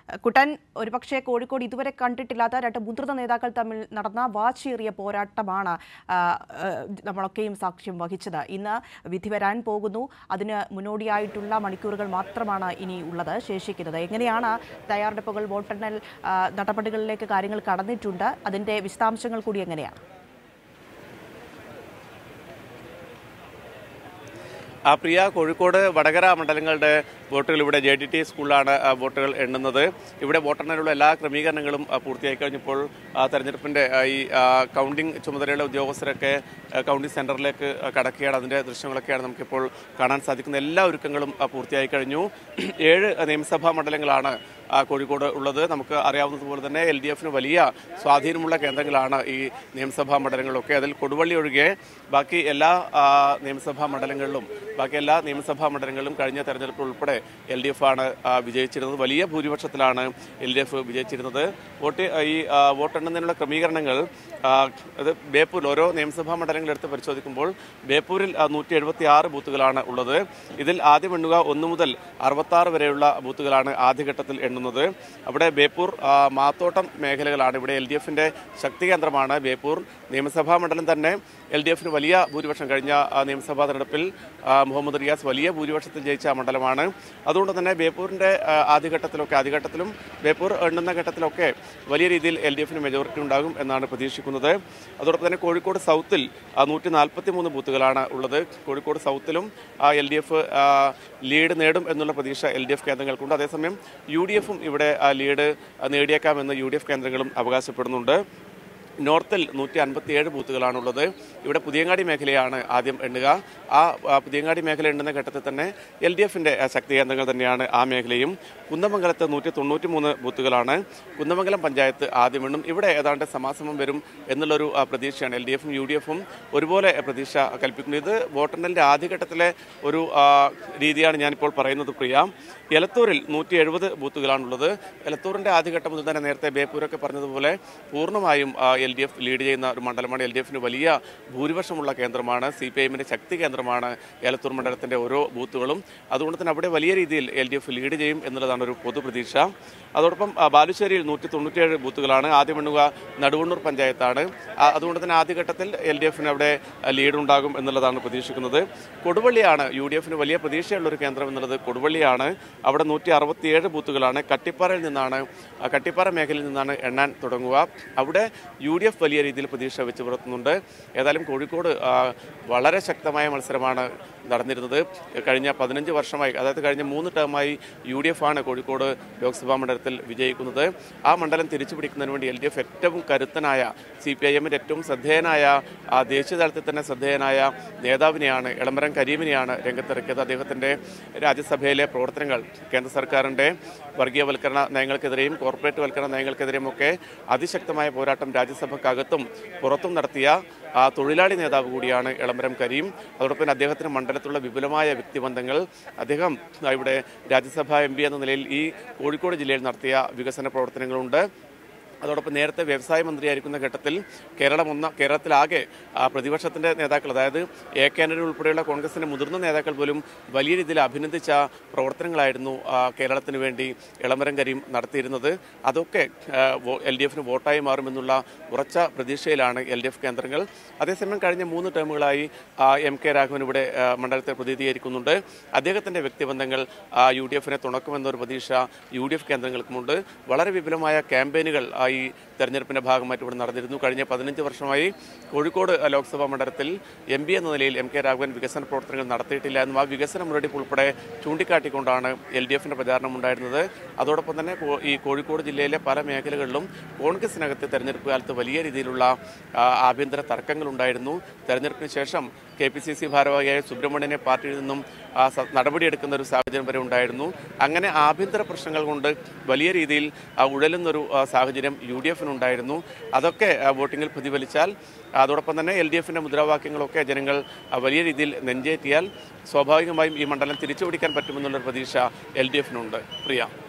കുട്ടൻ ഒരുപക്ഷെ കോഴിക്കോട് ഇതുവരെ കണ്ടിട്ടില്ലാത്ത രണ്ട് മുതിർന്ന നേതാക്കൾ തമ്മിൽ നടന്ന വാശിയേറിയ പോരാട്ടമാണ് ആ, ആ, നമ്മളൊക്കെയും സാക്ഷ്യം വഹിച്ചത് ഇന്ന് വിധി വരാൻ പോകുന്നു അതിന് മുന്നോടിയായിട്ടുള്ള മണിക്കൂറുകൾ മാത്രമാണ് ഇനി ഉള്ളത് ശേഷിക്കുന്നത് എങ്ങനെയാണ് തയ്യാറെടുപ്പുകൾ വോട്ടെണ്ണൽ ആ, നടപടികളിലേക്ക് കാര്യങ്ങൾ കടന്നിട്ടുണ്ട് അതിന്റെ വിശദാംശങ്ങൾ കൂടി എങ്ങനെയാണ് ആ പ്രിയ കോഴിക്കോട് വടകര മണ്ഡലങ്ങളുടെ വോട്ടുകൾ ഇവിടെ ജെ ഡി ടി സ്കൂളിലാണ് ആ, വോട്ടുകൾ എണ്ണുന്നത് ഇവിടെ വോട്ടെണ്ണലുള്ള എല്ലാ ക്രമീകരണങ്ങളും ആ, പൂർത്തിയായി കഴിഞ്ഞപ്പോൾ ആ, തെരഞ്ഞെടുപ്പിന്റെ ആ, ഈ ആ, കൗണ്ടിംഗ് ചുമതലയുള്ള ഉദ്യോഗസ്ഥരൊക്കെ ആ, കൗണ്ടിംഗ് സെന്ററിലേക്ക് ആ, കടക്കുകയാണ് അതിന്റെ ദൃശ്യങ്ങളൊക്കെയാണ് നമുക്കിപ്പോൾ കാണാൻ സാധിക്കുന്ന എല്ലാ ഒരുക്കങ്ങളും ആ, പൂർത്തിയായി കഴിഞ്ഞു ഏഴ് നിയമസഭാ മണ്ഡലങ്ങളാണ് ആ, കോഴിക്കോട് ഉള്ളത് നമുക്ക് അറിയാവുന്നതുപോലെ തന്നെ എൽ ഡി എഫിന് വലിയ സ്വാധീനമുള്ള കേന്ദ്രങ്ങളാണ് ഈ നിയമസഭാ മണ്ഡലങ്ങളൊക്കെ അതിൽ കൊടുവള്ളി ഒഴികെ ബാക്കി എല്ലാ ആ, നിയമസഭാ മണ്ഡലങ്ങളിലും ബാക്കി എല്ലാ നിയമസഭാ മണ്ഡലങ്ങളിലും കഴിഞ്ഞ തെരഞ്ഞെടുപ്പ് ഉൾപ്പെടെ എൽ ഡി എഫ് ആണ് ആ, വിജയിച്ചിരുന്നത് വലിയ ഭൂരിപക്ഷത്തിലാണ് എൽ ഡി എഫ് വിജയിച്ചിരുന്നത് വോട്ട് ഈ ആ, വോട്ടെണ്ണുന്നതിനുള്ള ക്രമീകരണങ്ങൾ ആ, അത് ബേപ്പൂരിൽ ഓരോ നിയമസഭാ മണ്ഡലങ്ങൾ എടുത്ത് പരിശോധിക്കുമ്പോൾ ബേപ്പൂരിൽ നൂറ്റി എഴുപത്തി ആറ് ബൂത്തുകളാണ് ഉള്ളത് ഇതിൽ ആദ്യം എണ്ണുക ഒന്ന് മുതൽ അറുപത്തി ആറ് വരെയുള്ള ബൂത്തുകളാണ് ആദ്യഘട്ടത്തിൽ എണ്ണുന്നത് അവിടെ ബേപ്പൂർ ആ, മാത്തോട്ടം മേഖലകളാണ് ഇവിടെ എൽ ഡി എഫിന്റെ ശക്തി കേന്ദ്രമാണ് ബേപ്പൂർ നിയമസഭാ മണ്ഡലം തന്നെ എൽ ഡി എഫിന് വലിയ ഭൂരിപക്ഷം കഴിഞ്ഞ ആ, നിയമസഭാ തെരഞ്ഞെടുപ്പിൽ ആ, മുഹമ്മദ് റിയാസ് വലിയ ഭൂരിപക്ഷത്തിൽ ജയിച്ച മണ്ഡലമാണ് അതുകൊണ്ട് തന്നെ ബേപ്പൂരിന്റെ ആ, ആദ്യഘട്ടത്തിലൊക്കെ ആദ്യഘട്ടത്തിലും ബേപ്പൂർ എണ്ണുന്ന ഘട്ടത്തിലൊക്കെ വലിയ രീതിയിൽ എൽ ഡി എഫിന് മെജോറിറ്റി ഉണ്ടാകും എന്നാണ് പ്രതീക്ഷിക്കുന്നത് അതോടൊപ്പം തന്നെ കോഴിക്കോട് സൗത്തിൽ നൂറ്റി നാൽപ്പത്തി മൂന്ന് ബൂത്തുകളാണ് ഉള്ളത് കോഴിക്കോട് സൗത്തിലും എൽ ഡി എഫ് ലീഡ് നേടും എന്നുള്ള പ്രതീക്ഷ എൽ ഡി എഫ് കേന്ദ്രങ്ങൾക്കുണ്ട് അതേസമയം യു ഡി എഫും ഇവിടെ ആ, ലീഡ് ആ, നേടിയേക്കാമെന്ന് യു ഡി എഫ് കേന്ദ്രങ്ങളും അവകാശപ്പെടുന്നുണ്ട് നോർത്തിൽ നൂറ്റി അൻപത്തിയേഴ് ബൂത്തുകളാണുള്ളത് ഇവിടെ പുതിയങ്ങാടി മേഖലയാണ് ആദ്യം എണ്ണുക ആ ആ പുതിയങ്ങാടി മേഖല എണ്ണുന്ന ഘട്ടത്തിൽ തന്നെ എൽ ഡി എഫിന്റെ ശക്തി കേന്ദ്രങ്ങൾ തന്നെയാണ് ആ മേഖലയും കുന്നമംഗലത്ത് നൂറ്റി തൊണ്ണൂറ്റി മൂന്ന് ബൂത്തുകളാണ് കുന്നമംഗലം പഞ്ചായത്ത് ആദ്യം എണ്ണും ഇവിടെ ഏതാണ്ട് സമാസമം വരും എന്നുള്ളൊരു ആ, പ്രതീക്ഷയാണ് എൽ ഡി എഫും യു ഡി എഫും ഒരുപോലെ പ്രതീക്ഷ കൽപ്പിക്കുന്നത് ഇത് വോട്ടെണ്ണലിന്റെ ആദ്യഘട്ടത്തിലെ ഒരു ആ, രീതിയാണ് ഞാനിപ്പോൾ പറയുന്നത് പ്രിയ എലത്തൂരിൽ നൂറ്റി എഴുപത് ബൂത്തുകളാണുള്ളത് എലത്തൂരിന്റെ ആദ്യഘട്ടം മുതൽ തന്നെ നേരത്തെ ബേപ്പൂരൊക്കെ പറഞ്ഞതുപോലെ പൂർണ്ണമായും എൽ ഡി എഫ് ലീഡ് ചെയ്യുന്ന ഒരു മണ്ഡലമാണ് എൽ ഡി എഫിന് വലിയ ഭൂരിപക്ഷമുള്ള കേന്ദ്രമാണ് സി പി ഐഎമ്മിന്റെ ശക്തി കേന്ദ്രമാണ് എലത്തൂർ മണ്ഡലത്തിന്റെ ഓരോ ബൂത്തുകളും അതുകൊണ്ട് തന്നെ അവിടെ വലിയ രീതിയിൽ എൽ ഡി എഫ് ലീഡ് ചെയ്യും എന്നുള്ളതാണ് ഒരു പൊതു പ്രതീക്ഷ അതോടൊപ്പം ആ, ബാലുശ്ശേരിയിൽ നൂറ്റി തൊണ്ണൂറ്റിയേഴ് ബൂത്തുകളാണ് ആദ്യം എണ്ണുക നടുവണ്ണൂർ പഞ്ചായത്താണ് ആ, അതുകൊണ്ട് തന്നെ ആദ്യഘട്ടത്തിൽ എൽ ഡി എഫിന് അവിടെ ലീഡ് ഉണ്ടാകും എന്നുള്ളതാണ് പ്രതീക്ഷിക്കുന്നത് കൊടുവള്ളിയാണ് യു ഡി എഫിന് വലിയ പ്രതീക്ഷയുള്ള ഒരു കേന്ദ്രം എന്നുള്ളത് കൊടുവള്ളിയാണ് അവിടെ നൂറ്റി അറുപത്തിയേഴ് ബൂത്തുകളാണ് കട്ടിപ്പാറയിൽ നിന്നാണ് ആ, കട്ടിപ്പാറ മേഖലയിൽ നിന്നാണ് എണ്ണാൻ തുടങ്ങുക അവിടെ യു ഡി എഫ് വലിയ രീതിയിൽ പ്രതീക്ഷ വെച്ച് പുലർത്തുന്നുണ്ട് ഏതായാലും കോഴിക്കോട് ആ, വളരെ ശക്തമായ മത്സരമാണ് നടന്നിരുന്നത് കഴിഞ്ഞ പതിനഞ്ച് വർഷമായി അതായത് കഴിഞ്ഞ മൂന്ന് ടേമായി യു ഡി എഫ് ആണ് കോഴിക്കോട് ലോക്സഭാ മണ്ഡലത്തിൽ വിജയിക്കുന്നത് ആ മണ്ഡലം തിരിച്ചു പിടിക്കുന്നതിന് വേണ്ടി എൽ ഡി എഫ് ഏറ്റവും കരുത്തനായ സി പി ഐ എമ്മിൻ്റെ ഏറ്റവും ശ്രദ്ധേയനായ ആ ദേശീയ തലത്തിൽ തന്നെ ശ്രദ്ധേയനായ നേതാവിനെയാണ് എളമരം കരീമിനെയാണ് രംഗത്തിറക്കിയത് അദ്ദേഹത്തിൻ്റെ രാജ്യസഭയിലെ പ്രവർത്തനങ്ങൾ കേന്ദ്ര സർക്കാരിൻ്റെ വർഗീയവൽക്കരണ നയങ്ങൾക്കെതിരെയും കോർപ്പറേറ്റ് വൽക്കരണ നയങ്ങൾക്കെതിരെയും ഒക്കെ അതിശക്തമായ പോരാട്ടം രാജ്യസഭക്കകത്തും പുറത്തും നടത്തിയ ആ തൊഴിലാളി നേതാവ് കൂടിയാണ് എളമരം കരീം അതോടൊപ്പം തന്നെ അദ്ദേഹത്തിന് മണ്ഡലത്തിലുള്ള വിപുലമായ വ്യക്തിബന്ധങ്ങൾ അദ്ദേഹം ഇവിടെ രാജ്യസഭാ എം എന്ന നിലയിൽ ഈ കോഴിക്കോട് ജില്ലയിൽ നടത്തിയ വികസന പ്രവർത്തനങ്ങളുണ്ട് അതോടൊപ്പം നേരത്തെ വ്യവസായ മന്ത്രിയായിരിക്കുന്ന ഘട്ടത്തിൽ കേരളം ഒന്ന കേരളത്തിലാകെ ആ, പ്രതിപക്ഷത്തിന്റെ നേതാക്കൾ അതായത് എ കെ ആന്റണി ഉൾപ്പെടെയുള്ള കോൺഗ്രസിന്റെ മുതിർന്ന നേതാക്കൾ പോലും വലിയ രീതിയിൽ അഭിനന്ദിച്ച പ്രവർത്തനങ്ങളായിരുന്നു ആ, കേരളത്തിന് വേണ്ടി ഇളമരം കരീം നടത്തിയിരുന്നത് അതൊക്കെ എൽ ഡി എഫിന് വോട്ടായി മാറുമെന്നുള്ള ഉറച്ച പ്രതീക്ഷയിലാണ് എൽ ഡി എഫ് കേന്ദ്രങ്ങൾ അതേസമയം കഴിഞ്ഞ മൂന്ന് ടേമുകളായി ആ, എം കെ രാഘവൻ ഇവിടെ ആ, മണ്ഡലത്തെ പ്രതിനിധീകരിക്കുന്നുണ്ട് അദ്ദേഹത്തിന്റെ വ്യക്തിബന്ധങ്ങൾ ആ, യു ഡി എഫിനെ തുണക്കുമെന്നൊരു പ്രതീക്ഷ യു ഡി എഫ് കേന്ദ്രങ്ങൾക്കുമുണ്ട് വളരെ വിപുലമായ ക്യാമ്പയിനുകൾ ആ, ഈ തെരഞ്ഞെടുപ്പിന്റെ ഭാഗമായിട്ട് ഇവിടെ നടന്നിരുന്നു കഴിഞ്ഞ പതിനഞ്ച് വർഷമായി കോഴിക്കോട് ആ, ലോക്സഭാ മണ്ഡലത്തിൽ എം പി എന്ന നിലയിൽ എം കെ രാഘവൻ വികസന പ്രവർത്തനങ്ങൾ നടത്തിയിട്ടില്ല എന്നും ആ വികസന മുരടിപ്പ് ഉൾപ്പെടെ ചൂണ്ടിക്കാട്ടിക്കൊണ്ടാണ് എൽ ഡി എഫിന്റെ പ്രചാരണം ഉണ്ടായിരുന്നത് അതോടൊപ്പം തന്നെ കോ- ഈ കോഴിക്കോട് ജില്ലയിലെ പല മേഖലകളിലും കോൺഗ്രസിനകത്ത് തെരഞ്ഞെടുപ്പ് കാലത്ത് വലിയ രീതിയിലുള്ള ആ, ആഭ്യന്തര തർക്കങ്ങൾ ഉണ്ടായിരുന്നു തെരഞ്ഞെടുപ്പിന് ശേഷം കെ പി സി സി ഭാരവാഹിയായ സുബ്രഹ്മണ്യനെ പാർട്ടിയിൽ നിന്നും ആ, സ- നടപടിയെടുക്കുന്ന ഒരു സാഹചര്യം വരെ ഉണ്ടായിരുന്നു അങ്ങനെ ആഭ്യന്തര പ്രശ്നങ്ങൾ കൊണ്ട് വലിയ രീതിയിൽ ആ, ഉഴലുന്നൊരു ആ, സാഹചര്യം യു ഡി എഫിനുണ്ടായിരുന്നു അതൊക്കെ ആ, വോട്ടിങ്ങിൽ പ്രതിഫലിച്ചാൽ അതോടൊപ്പം തന്നെ എൽ ഡി എഫിന്റെ മുദ്രാവാക്യങ്ങളൊക്കെ ജനങ്ങൾ ആ, വലിയ രീതിയിൽ നെഞ്ചേറ്റിയാൽ സ്വാഭാവികമായും ഈ മണ്ഡലം തിരിച്ചുപിടിക്കാൻ പറ്റുമെന്നുള്ളൊരു പ്രതീക്ഷ എൽ ഡി എഫിനുണ്ട് പ്രിയ